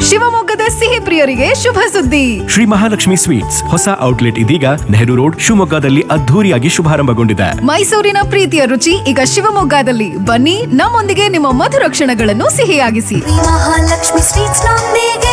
ಶಿವಮೊಗ್ಗದ ಸಿಹಿ ಪ್ರಿಯರಿಗೆ ಶುಭ ಸುದ್ದಿ ಶ್ರೀ ಮಹಾಲಕ್ಷ್ಮಿ ಸ್ವೀಟ್ಸ್ ಹೊಸ ಔಟ್ಲೆಟ್ ಇದೀಗ ನೆಹರು ರೋಡ್ ಶಿವಮೊಗ್ಗದಲ್ಲಿ ಅದ್ಧೂರಿಯಾಗಿ ಶುಭಾರಂಭಗೊಂಡಿದೆ ಮೈಸೂರಿನ ಪ್ರೀತಿಯ ರುಚಿ ಈಗ ಶಿವಮೊಗ್ಗದಲ್ಲಿ ಬನ್ನಿ ನಮ್ಮೊಂದಿಗೆ ನಿಮ್ಮ ಮಧುರ ಕ್ಷಣಗಳನ್ನು ಸಿಹಿಯಾಗಿಸಿ ಮಹಾಲಕ್ಷ್ಮಿ ಸ್ವೀಟ್ಸ್ ನೊಂದಿಗೆ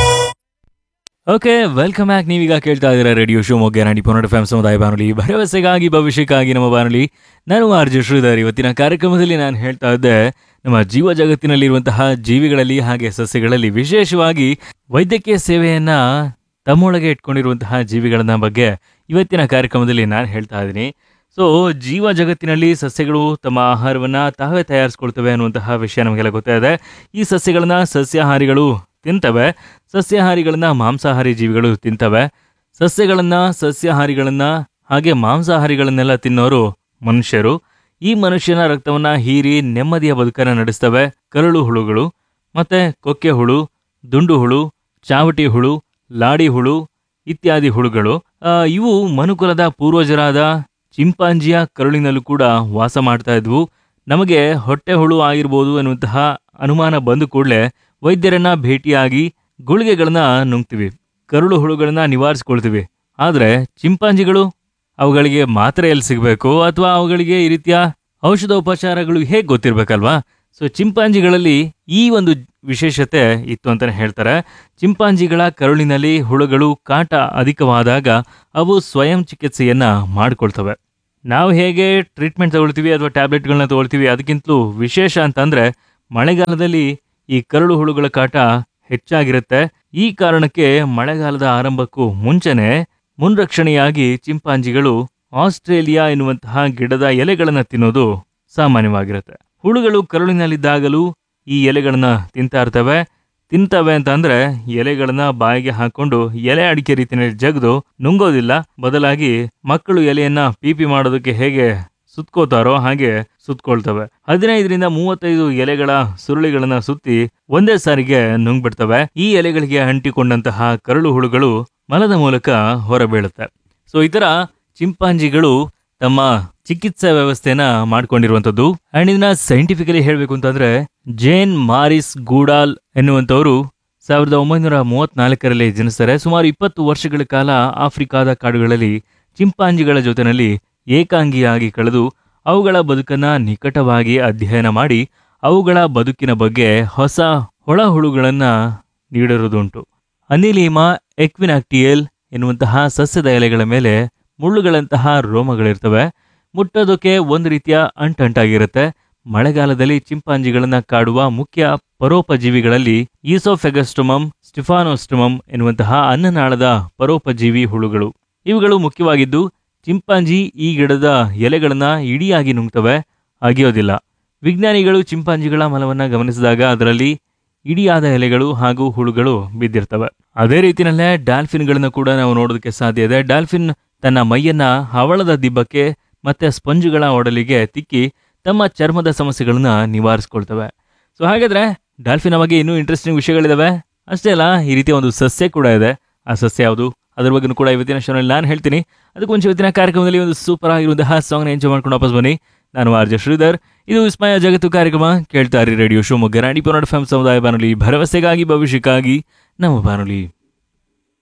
ಓಕೆ ವೆಲ್ಕಮ್ ಬ್ಯಾಕ್ ನೀವೀಗ ಕೇಳ್ತಾ ಇದ್ದೀರಾ ರೇಡಿಯೋ ಶಿವಮೊಗ್ಗ ನಾಡಿ ಪೊನ್ನಡ ಫ್ಯಾಮ್ ಸಮುದಾಯ ಬಾನುಲಿ ಭರವಸೆಗಾಗಿ ಭವಿಷ್ಯಕ್ಕಾಗಿ ನಮ್ಮ ಬಾನುಲಿ ನಾನು ಆರ್ ಜೆ ಶ್ರೀಧರ್ ಇವತ್ತಿನ ಕಾರ್ಯಕ್ರಮದಲ್ಲಿ ನಾನು ಹೇಳ್ತಾ ಇದ್ದೆ ನಮ್ಮ ಜೀವ ಜಗತ್ತಿನಲ್ಲಿರುವಂತಹ ಜೀವಿಗಳಲ್ಲಿ ಹಾಗೆ ಸಸ್ಯಗಳಲ್ಲಿ ವಿಶೇಷವಾಗಿ ವೈದ್ಯಕೀಯ ಸೇವೆಯನ್ನ ತಮ್ಮೊಳಗೆ ಇಟ್ಕೊಂಡಿರುವಂತಹ ಜೀವಿಗಳನ್ನ ಬಗ್ಗೆ ಇವತ್ತಿನ ಕಾರ್ಯಕ್ರಮದಲ್ಲಿ ನಾನು ಹೇಳ್ತಾ ಇದ್ದೀನಿ ಸೊ ಜೀವ ಜಗತ್ತಿನಲ್ಲಿ ಸಸ್ಯಗಳು ತಮ್ಮ ಆಹಾರವನ್ನ ತಾವೇ ತಯಾರಿಸ್ಕೊಳ್ತವೆ ಅನ್ನುವಂತಹ ವಿಷಯ ನಮಗೆಲ್ಲ ಗೊತ್ತಾಗಿದೆ ಈ ಸಸ್ಯಗಳನ್ನ ಸಸ್ಯಾಹಾರಿಗಳು ತಿಂತವೆ ಸಸ್ಯಾಹಾರಿಗಳನ್ನ ಮಾಂಸಾಹಾರಿ ಜೀವಿಗಳು ತಿಂತವೆ ಸಸ್ಯಗಳನ್ನ ಸಸ್ಯಾಹಾರಿಗಳನ್ನ ಹಾಗೆ ಮಾಂಸಾಹಾರಿಗಳನ್ನೆಲ್ಲ ತಿನ್ನೋರು ಮನುಷ್ಯರು ಈ ಮನುಷ್ಯನ ರಕ್ತವನ್ನ ಹೀರಿ ನೆಮ್ಮದಿಯ ಬದುಕನ್ನು ನಡೆಸ್ತವೆ ಕರಳು ಹುಳುಗಳು ಮತ್ತೆ ಕೊಕ್ಕೆ ಹುಳು ದುಂಡು ಹುಳು ಚಾವಟಿ ಹುಳು ಲಾಡಿ ಹುಳು ಇತ್ಯಾದಿ ಹುಳುಗಳು ಆ, ಇವು ಮನುಕುಲದ ಪೂರ್ವಜರಾದ ಚಿಂಪಾಂಜಿಯ ಕರುಳಿನಲ್ಲೂ ಕೂಡ ವಾಸ ಮಾಡ್ತಾ ಇದ್ವು ನಮಗೆ ಹೊಟ್ಟೆ ಹುಳು ಆಗಿರ್ಬೋದು ಅನ್ನುವಂತಹ ಅನುಮಾನ ಬಂದ ಕೂಡಲೇ ವೈದ್ಯರನ್ನ ಭೇಟಿಯಾಗಿ ಗುಳಿಗೆಗಳನ್ನ ನುಂಗ್ತೀವಿ ಕರುಳು ಹುಳುಗಳನ್ನ ನಿವಾರಿಸ್ಕೊಳ್ತೀವಿ ಆದರೆ ಚಿಂಪಾಂಜಿಗಳು ಅವುಗಳಿಗೆ ಮಾತ್ರೆ ಎಲ್ಲಿ ಸಿಗಬೇಕು ಅಥವಾ ಅವುಗಳಿಗೆ ಈ ರೀತಿಯ ಔಷಧೋಪಚಾರಗಳು ಹೇಗೆ ಗೊತ್ತಿರಬೇಕಲ್ವಾ ಸೊ ಚಿಂಪಾಂಜಿಗಳಲ್ಲಿ ಈ ಒಂದು ವಿಶೇಷತೆ ಇತ್ತು ಅಂತಲೇ ಹೇಳ್ತಾರೆ ಚಿಂಪಾಂಜಿಗಳ ಕರುಳಿನಲ್ಲಿ ಹುಳುಗಳು ಕಾಟ ಅಧಿಕವಾದಾಗ ಅವು ಸ್ವಯಂ ಚಿಕಿತ್ಸೆಯನ್ನ ಮಾಡ್ಕೊಳ್ತವೆ ನಾವು ಹೇಗೆ ಟ್ರೀಟ್ಮೆಂಟ್ ತಗೊಳ್ತೀವಿ ಅಥವಾ ಟ್ಯಾಬ್ಲೆಟ್ಗಳನ್ನ ತಗೊಳ್ತೀವಿ ಅದಕ್ಕಿಂತಲೂ ವಿಶೇಷ ಅಂತಂದ್ರೆ ಮಳೆಗಾಲದಲ್ಲಿ ಈ ಕರಳು ಹುಳುಗಳ ಕಾಟ ಹೆಚ್ಚಾಗಿರುತ್ತೆ ಈ ಕಾರಣಕ್ಕೆ ಮಳೆಗಾಲದ ಆರಂಭಕ್ಕೂ ಮುಂಚೆನೆ ಮುನ್ರಕ್ಷಣೆಯಾಗಿ ಚಿಂಪಾಂಜಿಗಳು ಆಸ್ಟ್ರೇಲಿಯಾ ಎನ್ನುವಂತಹ ಗಿಡದ ಎಲೆಗಳನ್ನು ತಿನ್ನೋದು ಸಾಮಾನ್ಯವಾಗಿರುತ್ತೆ ಹುಳುಗಳು ಕರುಳಿನಲ್ಲಿದ್ದಾಗಲೂ ಈ ಎಲೆಗಳನ್ನ ತಿಂತಾ ಇರ್ತವೆ ತಿಂತವೆ ಅಂತ ಅಂದ್ರೆ ಎಲೆಗಳನ್ನ ಬಾಯಿಗೆ ಹಾಕೊಂಡು ಎಲೆ ಅಡಿಕೆ ರೀತಿಯಲ್ಲಿ ಜಗದು ನುಂಗೋದಿಲ್ಲ ಬದಲಾಗಿ ಮಕ್ಕಳು ಎಲೆಯನ್ನ ಪೀಪಿ ಮಾಡೋದಕ್ಕೆ ಹೇಗೆ ಸುತ್ಕೋತಾರೋ ಹಾಗೆ ಸುತ್ಕೊಳ್ತವೆ ಹದಿನೈದರಿಂದ ಮೂವತ್ತೈದು ಎಲೆಗಳ ಸುರುಳಿಗಳನ್ನ ಸುತ್ತಿ ಒಂದೇ ಸಾರಿಗೆ ನುಂಗ್ಬಿಡ್ತವೆ ಈ ಎಲೆಗಳಿಗೆ ಅಂಟಿಕೊಂಡಂತಹ ಕರಳು ಹುಳುಗಳು ಮಲದ ಮೂಲಕ ಹೊರಬೀಳುತ್ತೆ ಸೊ ಈ ತರ ಚಿಂಪಾಂಜಿಗಳು ತಮ್ಮ ಚಿಕಿತ್ಸಾ ವ್ಯವಸ್ಥೆನ ಮಾಡ್ಕೊಂಡಿರುವಂಥದ್ದು ಅಂಡ್ ಇದನ್ನ ಸೈಂಟಿಫಿಕಲಿ ಹೇಳಬೇಕು ಅಂತಂದ್ರೆ ಜೇನ್ ಮಾರಿಸ್ ಗೂಡಾಲ್ ಎನ್ನುವಂಥವರು ಸಾವಿರದ ಒಂಬೈನೂರ ಮೂವತ್ನಾಲ್ಕರಲ್ಲಿ ಜನಿಸ್ತಾರೆ ಸುಮಾರು ಇಪ್ಪತ್ತು ವರ್ಷಗಳ ಕಾಲ ಆಫ್ರಿಕಾದ ಕಾಡುಗಳಲ್ಲಿ ಚಿಂಪಾಂಜಿಗಳ ಜೊತೆನಲ್ಲಿ ಏಕಾಂಗಿಯಾಗಿ ಕಳೆದು ಅವುಗಳ ಬದುಕನ್ನ ನಿಕಟವಾಗಿ ಅಧ್ಯಯನ ಮಾಡಿ ಅವುಗಳ ಬದುಕಿನ ಬಗ್ಗೆ ಹೊಸ ಹೊಳಹುಳುಗಳನ್ನ ನೀಡಿರುವುದುಂಟು ಅನಿಲೀಮಾ ಎಕ್ವಿನಾಕ್ಟಿಯಲ್ ಎನ್ನುವಂತಹ ಸಸ್ಯದ ಎಲೆಗಳ ಮೇಲೆ ಮುಳ್ಳುಗಳಂತಹ ರೋಮಗಳಿರ್ತವೆ ಮುಟ್ಟೋದಕ್ಕೆ ಒಂದು ರೀತಿಯ ಅಂಟಂಟಾಗಿರುತ್ತೆ ಮಳೆಗಾಲದಲ್ಲಿ ಚಿಂಪಾಂಜಿಗಳನ್ನ ಕಾಡುವ ಮುಖ್ಯ ಪರೋಪಜೀವಿಗಳಲ್ಲಿ ಈಸೋಫೆಗಸ್ಟೊಮಮ್ ಸ್ಟಿಫಾನೋಸ್ಟೊಮಮ್ ಎನ್ನುವಂತಹ ಅನ್ನನಾಳದ ಪರೋಪಜೀವಿ ಹುಳುಗಳು ಇವುಗಳು ಮುಖ್ಯವಾಗಿದ್ದು ಚಿಂಪಾಂಜಿ ಈ ಗಿಡದ ಎಲೆಗಳನ್ನ ಇಡಿಯಾಗಿ ನುಂಗ್ತವೆ ಅಗಿಯೋದಿಲ್ಲ ವಿಜ್ಞಾನಿಗಳು ಚಿಂಪಾಂಜಿಗಳ ಮಲವನ್ನ ಗಮನಿಸಿದಾಗ ಅದರಲ್ಲಿ ಇಡಿಯಾದ ಎಲೆಗಳು ಹಾಗೂ ಹುಳುಗಳು ಬಿದ್ದಿರ್ತವೆ ಅದೇ ರೀತಿಯಲ್ಲೇ ಡಾಲ್ಫಿನ್ಗಳನ್ನ ಕೂಡ ನಾವು ನೋಡೋದಕ್ಕೆ ಸಾಧ್ಯ ಇದೆ ಡಾಲ್ಫಿನ್ ತನ್ನ ಮೈಯನ್ನ ಹವಳದ ದಿಬ್ಬಕ್ಕೆ ಮತ್ತೆ ಸ್ಪಂಜುಗಳ ಒಡಲಿಗೆ ತಿಕ್ಕಿ ತಮ್ಮ ಚರ್ಮದ ಸಮಸ್ಯೆಗಳನ್ನ ನಿವಾರಿಸ್ಕೊಳ್ತವೆ ಸೊ ಹಾಗಾದ್ರೆ ಡಾಲ್ಫಿನ್ ಬಗ್ಗೆ ಇನ್ನೂ ಇಂಟ್ರೆಸ್ಟಿಂಗ್ ವಿಷಯಗಳಿದಾವೆ ಅಷ್ಟೇ ಅಲ್ಲ ಈ ರೀತಿಯ ಒಂದು ಸಸ್ಯ ಕೂಡ ಇದೆ ಆ ಸಸ್ಯ ಯಾವುದು ಅದ್ರ ಬಗ್ಗೆ ಕೂಡ ಇವತ್ತಿನ ಶೋನಲ್ಲಿ ನಾನು ಹೇಳ್ತೀನಿ ಅದಕ್ಕೆ ಮುಂಚೆ ಇವತ್ತಿನ ಕಾರ್ಯಕ್ರಮದಲ್ಲಿ ಒಂದು ಸೂಪರ್ ಆಗಿರುವಂತಹ ಸಾಂಗ್ನ ಎಂಜಾಯ್ ಮಾಡ್ಕೊಂಡು ವಾಪಸ್ ಬನ್ನಿ ನಾನು ಆರ್ ಜೆ ಶ್ರೀಧರ್ ಇದು ವಿಸ್ಮಯ ಜಗತ್ತು ಕಾರ್ಯಕ್ರಮ ಕೇಳ್ತಾ ಇರಿ ರೇಡಿಯೋ ಶಿವಮೊಗ್ಗ ರಾಣಿ ಪೊನ್ನಡ ಫ್ಯಾಮ್ ಸಮುದಾಯ ಬಾನುಲಿ ಭರವಸೆಗಾಗಿ ಭವಿಷ್ಯಕ್ಕಾಗಿ ನಮ್ಮ ಬಾನುಲಿ